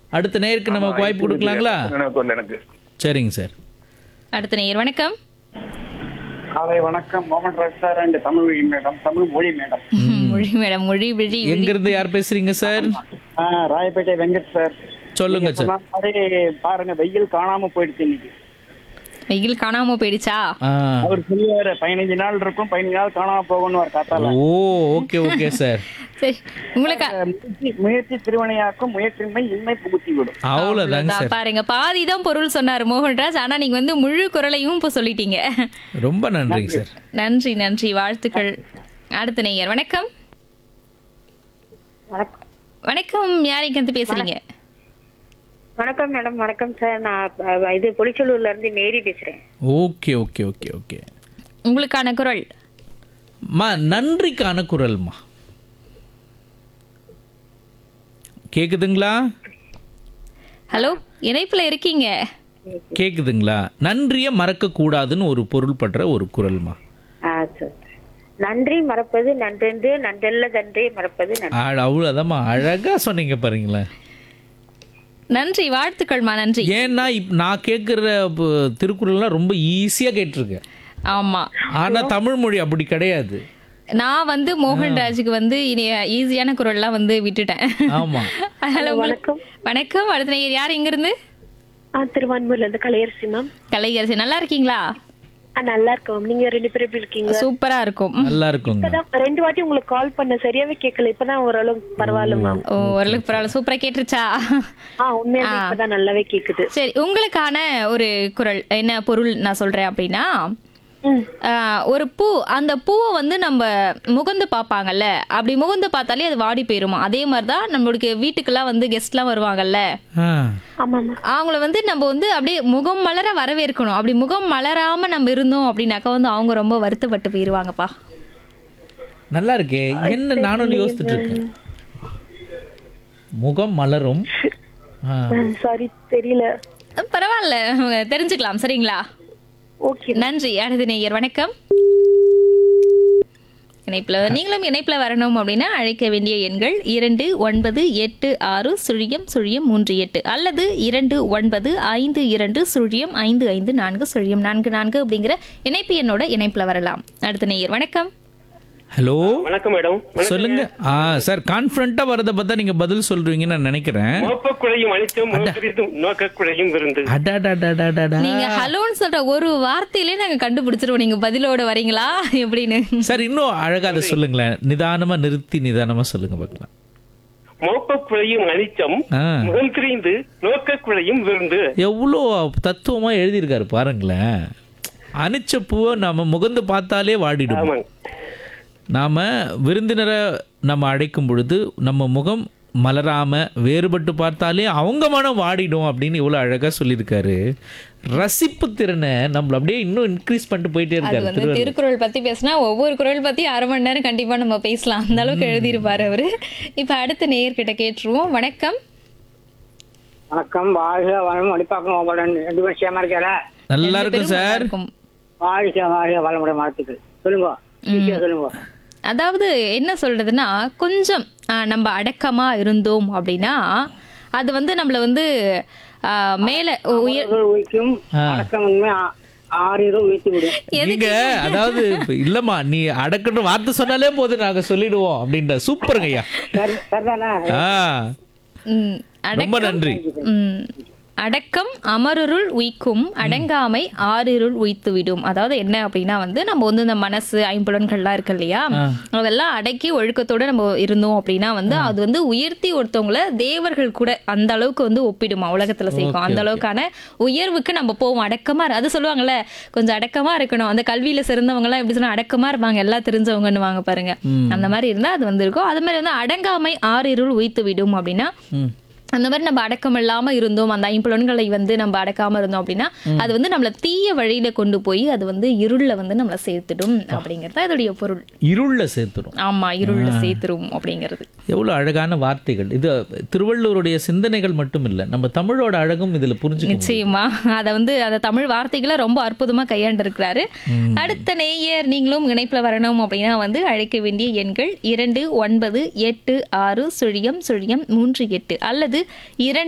அடுத்த நேருக்கு நமக்கு வாய்ப்பு கொடுக்கலாங்களா எனக்கு வரல எனக்கு சரிங்க சார் அடுத்த நேயர் வணக்கம் காலை வணக்கம் மோகன் ராஜ் சார் அண்ட் தமிழ் மொழி மேடம் தமிழ் மொழி மேடம் மொழி மேடம் மொழி விழி எங்க இருந்து யார் பேசுறீங்க சார் ஆ, ராயப்பேட்டை வெங்கட் சார் சொல்லுங்க நீங்க சார் சொன்ன மாதிரி பாருங்க வெயில் காணாம போயிடுச்சு இன்னைக்கு வெயில் காணாம போயிடுச்சா ஆ அவர் சொல்லுவாரு பதினஞ்சு நாள் இருக்கும் பதினஞ்சு நாள் காணாம போகணும் ஒரு காத்தால ஓ ஓகே ஓகே சார் சரி உங்களுக்கு முயற்சி முயற்சி திருவினையாக்கும் முயற்சியின்மை இன்மை புகுத்தி விடும் அவ்வளோதாங்க அவ்வளவுதான். சார் பாருங்க பாதி தான் பொருள் சொன்னாரு மோகன்ராஜ் ஆனா நீங்க வந்து முழு குரலையும் இப்ப சொல்லிட்டீங்க ரொம்ப நன்றிங்க சார் நன்றி நன்றி வாழ்த்துக்கள் அடுத்த நேயர் வணக்கம் வணக்கம் வணக்கம் யாரைக்கு வந்து பேசுறீங்க வணக்கம் மேடம் வணக்கம் சார் நான் அஹ், இது பொலிச்சலூர்ல இருந்து மேரி பேசுறேன் ஓகே ஓகே ஓகே ஓகே உங்களுக்கான குரல் மா நன்றிக்கான குரல்மா கேக்குதுங்களா ஹலோ இணைப்புல இருக்கீங்க கேக்குதுங்களா நன்றியை மறக்க கூடாதுன்னு ஒரு பொருள் படுற ஒரு குரல்மா ஆ, சரி. நன்றி மறப்பது நன்றென்று நன்றல்ல தன்றே மறப்பது நன்றி ஆ, அவ்வளவுதாம்மா அழகா சொன்னீங்க பாருங்களேன் நன்றி வாழ்த்துக்கள்மா நன்றி ஏன்னா இப் நான் கேட்குற திருக்குறள்லாம் ரொம்ப ஈஸியாக கேட்டிருக்கேன் ஆமா ஆனா தமிழ் மொழி அப்படி கிடையாது நான் வந்து மோகன்ராஜுக்கு வந்து இனி ஈஸியான குரல்லாம் வந்து விட்டுட்டேன் ஆமா அதனால உங்களுக்கு- வணக்கம் அடுத்த நேயர் யார் எங்க இருந்து ஆ திருவான்மூர்ல இருந்து கலையரசி மேம் கலையரசி நல்லா இருக்கீங்களா ஆ நல்லா இருக்கோம் மேம் நீங்க ரெண்டு பேரும் எப்படி இருக்கீங்க சூப்பரா இருக்கும் நல்லா இருக்குங்க இப்பதான் ரெண்டு வாட்டி உங்களுக்கு கால் பண்ண சரியாவே கேட்கல இப்பதான் ஓரளவு பரவாயில்ல மேம் ஓ ஓரளவுக்கு பரவாயில்ல சூப்பரா கேட்டுருச்சா ஆ உண்மையாவே இப்பதான் நல்லாவே கேக்குது சரி உங்களுக்கான ஒரு குரல் என்ன பொருள் நான் சொல்றேன் அப்படின்னா ம். ஆஹ், ஒரு பூ அந்த பூவை வந்து நம்ம முகந்து பார்ப்பாங்கல்ல அப்படி முகந்து பார்த்தாலே அது வாடி போயிருமா அதே மாதிரி தான் நம்மளுக்கு வீட்டுக்கெல்லாம் வந்து கெஸ்ட்லாம் வருவாங்கல்ல ஆ ஆமா மேம் அவங்கள வந்து நம்ம வந்து அப்படியே முகம் மலர வரவேற்கணும் அப்படி முகம் மலராம நம்ம இருந்தோம் அப்படின்னாக்கா வந்து அவங்க ரொம்ப வருத்தப்பட்டு போயிருவாங்கப்பா நல்லா இருக்கே என்ன நானும் யோசிச்சுட்டு இருக்கேன் முகம் மலரும் ஆ, சாரி தெரியல அஹ் பரவாயில்ல தெரிஞ்சுக்கலாம் சரிங்களா ஓகே நன்றி அடுத்த நேயர் வணக்கம் இணைப்புல நீங்களும் இணைப்புல வரணும் அப்படின்னா அழைக்க வேண்டிய எண்கள் இரண்டு ஒன்பது எட்டு ஆறு சுழியம் சுழியம் மூன்று எட்டு அல்லது இரண்டு ஒன்பது ஐந்து இரண்டு சுழியம் ஐந்து ஐந்து நான்கு சுழியம் நான்கு நான்கு அப்படிங்கிற இணைப்பு எண்ணோட இணைப்புல வரலாம் அடுத்த நேயர் வணக்கம் ஹலோ வணக்கம் மேடம் சொல்லுங்க ஆ சார் கான்ஃபிடண்டா வரதை பார்த்தா நீங்க பதில் சொல்றீங்கன்னு நான் நினைக்கிறேன் மோப்பக்குழையும் அனைத்தும் மோப்பரிதும் நோக்கக்குழையும் விருந்து அடாடாடாடாடா நீங்க ஹலோன்னு சொல்ற ஒரு வார்த்தையிலே நாங்க கண்டுபிடிச்சிருவோம் நீங்க பதிலோட வரீங்களா எப்படின்னு சார் இன்னும் அழகா அதை சொல்லுங்களேன் நிதானமா நிறுத்தி நிதானமா சொல்லுங்க பார்க்கலாம் மோப்பக்குழையும் அனிச்சம் ஆ. முகம் திரிந்து நோக்கக்குழையும் விருந்து எவ்வளோ தத்துவமா எழுதியிருக்காரு பாருங்களேன் அனிச்ச பூவை நம்ம முகந்து பார்த்தாலே வாடிடும் ஆமாங்க நாம விருந்தினரை நம்ம அழைக்கும் பொழுது நம்ம முகம் மலராம வேறுபட்டு பார்த்தாலே அவங்க மனம் வாடிடும் அப்படின்னு இவ்வளோ அழகா சொல்லியிருக்காரு ரசிப்பு திறனை நம்மள அப்படியே இன்னும் இன்க்ரீஸ் பண்ணிட்டு போயிட்டே அது இருக்காரு வந்து திருவள்ளுவர். திருக்குறள் பத்தி பேசினா ஒவ்வொரு குறள் பத்தி அரை மணி நேரம் கண்டிப்பா நம்ம பேசலாம் அந்த அளவுக்கு எழுதியிருப்பாரு அவரு இப்ப அடுத்த நேயர்கிட்ட கேட்டுருவோம் வணக்கம் வணக்கம் வாழ்க வளம் அடிப்பாக்கம் உங்களுடன் ரெண்டு பேரும் சேமா இருக்கல நல்லா ரெண்டு இருக்கும் பேரும் நல்லா சார் இருக்கும். வாழ்க வாழ்க வளமுடைய வாழ்த்துக்கள் சொல்லுங்க ஈஸியா சொல்லுங்க அதாவது என்ன சொல்றதுன்னா கொஞ்சம் ஆ, நம்ம அடக்கமா இருந்தோம் அப்படின்னா அது வந்து நம்மள வந்து ஆ, மேல உயர் உயர்வு உயிக்கும் அடக்கம் உண்மை ஆ- ஆறிரும் உயர்த்தி விடும் நீங்க அதாவது இப்ப இல்லம்மா நீ அடக்கணும் வார்த்தை சொன்னாலே போதும் நாங்க சொல்லிடுவோம் அப்படின்ற சூப்பருங்க ஐயா சரி சரிதானே ஆ ம், ரொம்ப நன்றி ம். அடக்கம் அமருருள் உய்க்கும் அடங்காமை ஆறிருள் உய்த்து விடும் அதாவது என்ன அப்படின்னா வந்து நம்ம வந்து இந்த மனசு ஐம்புலன்கள்லாம் இருக்கு இல்லையா அதெல்லாம் அடக்கி ஒழுக்கத்தோட நம்ம இருந்தோம் அப்படின்னா வந்து அது வந்து உயர்த்தி ஒருத்தவங்கள தேவர்கள் கூட அந்த அளவுக்கு வந்து ஒப்பிடுமா உலகத்துல சேர்க்கும் அந்த அளவுக்கான உயர்வுக்கு நம்ம போவோம் அடக்கமா இரு- அது சொல்லுவாங்கல்ல கொஞ்சம் அடக்கமா இருக்கணும் அந்த கல்வியில சிறந்தவங்க எல்லாம் எப்படி சொன்னா அடக்கமா இருப்பாங்க எல்லாம் தெரிஞ்சவங்கன்னு வாங்க பாருங்க அந்த மாதிரி இருந்தா அது வந்திருக்கும் அது மாதிரி வந்து அடங்காமை ஆறிருள் உய்த்து விடும் அப்படின்னா ம். அந்த மாதிரி நம்ம அடக்கம் இல்லாம இருந்தோம் அந்த ஐம்புலன்களை வந்து நம்ம அடக்காம இருந்தோம் அப்படின்னா அது வந்து நம்மள தீய வழியில கொண்டு போய் அது வந்து இருள்ல வந்து நம்மள சேர்த்துடும் அப்படிங்கறது தான் இதோடைய பொருள் இருள்ல சேர்த்துரும் ஆமா இருள்ல சேர்த்துரும் அப்படிங்கிறது எவ்வளவு அழகான வார்த்தைகள் இது திருவள்ளுவருடைய சிந்தனைகள் மட்டும் இல்ல நம்ம தமிழோட அழகும் இதுல புரிஞ்சுக்க முடியும். நிச்சயமா அத வந்து அந்த தமிழ் வார்த்தைகளை ரொம்ப அற்புதமா கையாண்டு இருக்கிறாரு அடுத்த நேயர் நீங்களும் இணைப்புல வரணும் அப்படின்னா வந்து அழைக்க வேண்டிய எண்கள் இரண்டு ஒன்பது எட்டு ஆறு சுழியம் சுழியம் மூன்று எட்டு அல்லது இரண்டு